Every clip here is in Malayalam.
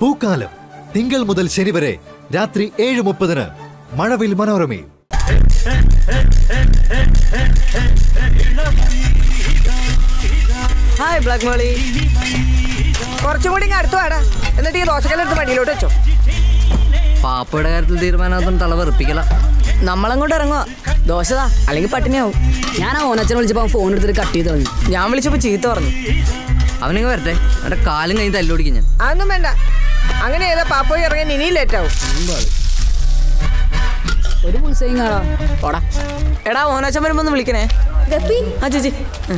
പൂക്കാലം തിങ്കൾ മുതൽ ശനി വരെ രാത്രി ഏഴ് മുപ്പതിന് മഴവിൽ മനോരമയിൽ ഹായ് ബ്ലാക്ക് മോളി കുറച്ചും കൂടി ഇങ്ങ് അടുത്ത് വാടാ എന്നിട്ട് ഈ ദോശക്കല്ലെടുത്ത് വണ്ടിയിലോട്ട് വെച്ചോ പാപ്പയുടെ കാര്യത്തിൽ തീരുമാനമാകും തല വെറുപ്പിക്കല നമ്മളങ്ങോട്ട് ഇറങ്ങുക ദോശതാ അല്ലെങ്കിൽ പട്ടിണിയാവും ഞാൻ ആ ഓനച്ചനെ വിളിച്ചപ്പോൾ ഫോൺ എടുത്തിട്ട് കട്ട് ചെയ്ത് കളഞ്ഞു ഞാൻ വിളിച്ചപ്പോ ചീത്ത പറഞ്ഞു അവനിങ്ങ് വരട്ടെ എന്റെ കാലും കഴിഞ്ഞ് തല്ലുപിടിക്കും ഞാൻ അതൊന്നും വേണ്ട അങ്ങനെ ഏതാ പാപ്പോയി ഇറങ്ങാൻ ഇനിയും ലേറ്റ് ആവും ഒരു പുൾസയും കാണാ പോടാ എടാ ഓനാച്ചൻ വരുമ്പോ ഒന്ന് വിളിക്കണേ ഗപ്പി ആ ചേച്ചി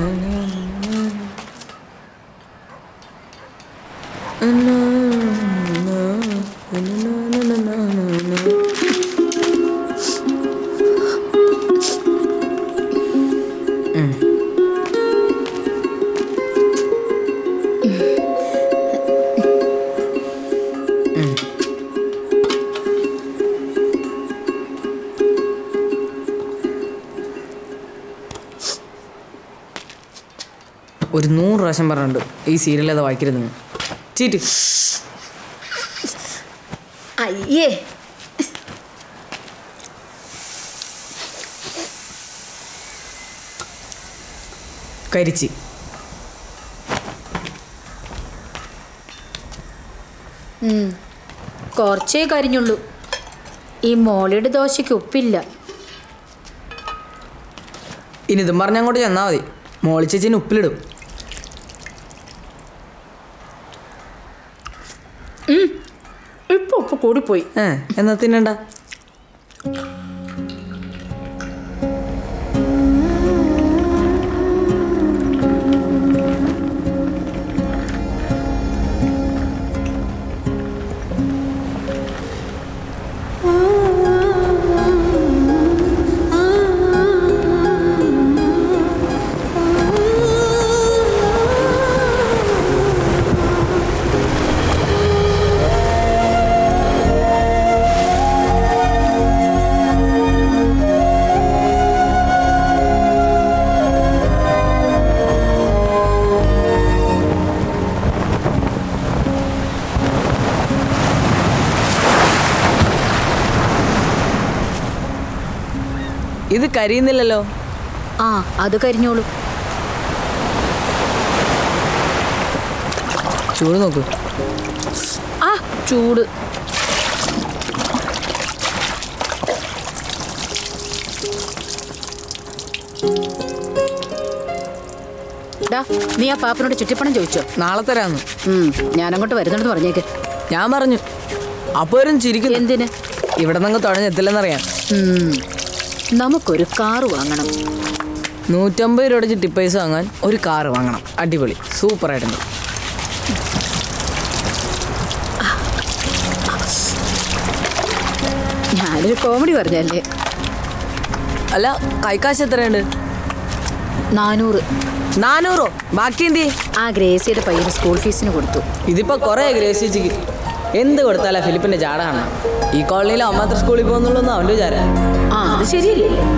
ഒരു നൂറ് പ്രാവശ്യം പറഞ്ഞിട്ടുണ്ട് ഈ സീരിയൽ അത് വായിക്കരുതെന്ന് ചീറ്റ് അയ്യേ കരിച്ചി കുറച്ചേ കരിഞ്ഞുള്ളൂ ഈ മോളിയുടെ ദോശയ്ക്ക് ഉപ്പില്ല ഇനി ഇതും പറഞ്ഞ അങ്ങോട്ട് ചെന്നാൽ മതി മോളി ചേച്ചിന് ഉപ്പിലിടും ഇപ്പൊ ഉപ്പ് കൂടിപ്പോയി ഏ എന്നാ തിന്നണ്ട ഇത് കരിയുന്നില്ലല്ലോ ആ അത് കരിഞ്ഞോളൂ ചൂട് നോക്കൂ ആ ചൂട് ഡാ നീ ആ പാപ്പനോട് ചുറ്റിപ്പണം ചോദിച്ചോ നാളെ തരാന്ന് ഉം, ഞാനങ്ങോട്ട് വരുന്നുണ്ടെന്ന് പറഞ്ഞേക്ക് ഞാൻ പറഞ്ഞു അപ്പൊ വരും ചിരിക്കുന്നു എന്തിന് ഇവിടെ നിന്ന് തുഴഞ്ഞെത്തില്ലെന്നറിയാം ഉം, നമുക്കൊരു കാറ് വാങ്ങണം നൂറ്റമ്പത് രൂപയുടെ ചിട്ടി പൈസ വാങ്ങാൻ ഒരു കാറ് വാങ്ങണം അടിപൊളി സൂപ്പർ ആയിട്ടുണ്ട് ഞാനൊരു കോമഡി പറഞ്ഞല്ലേ അല്ല കൈക്കാശ് എത്രയുണ്ട് നാനൂറ് നാനൂറോ ബാക്കി എന്തി ആ ഗ്രേസിയുടെ പയ്യന് സ്കൂൾ ഫീസിന് കൊടുത്തു ഇതിപ്പോ കുറെ ഗ്രേസിച്ചിക്ക് എന്ത് കൊടുത്താലാ ഫിലിപ്പിന്റെ ജാട കാണണം ഈ കോളനിയിൽ അമ്മാത്ര സ്കൂളിൽ പോകുന്നുള്ളൂ അവന്റെ വിചാരം ആ അത് ശരിയല്ലേ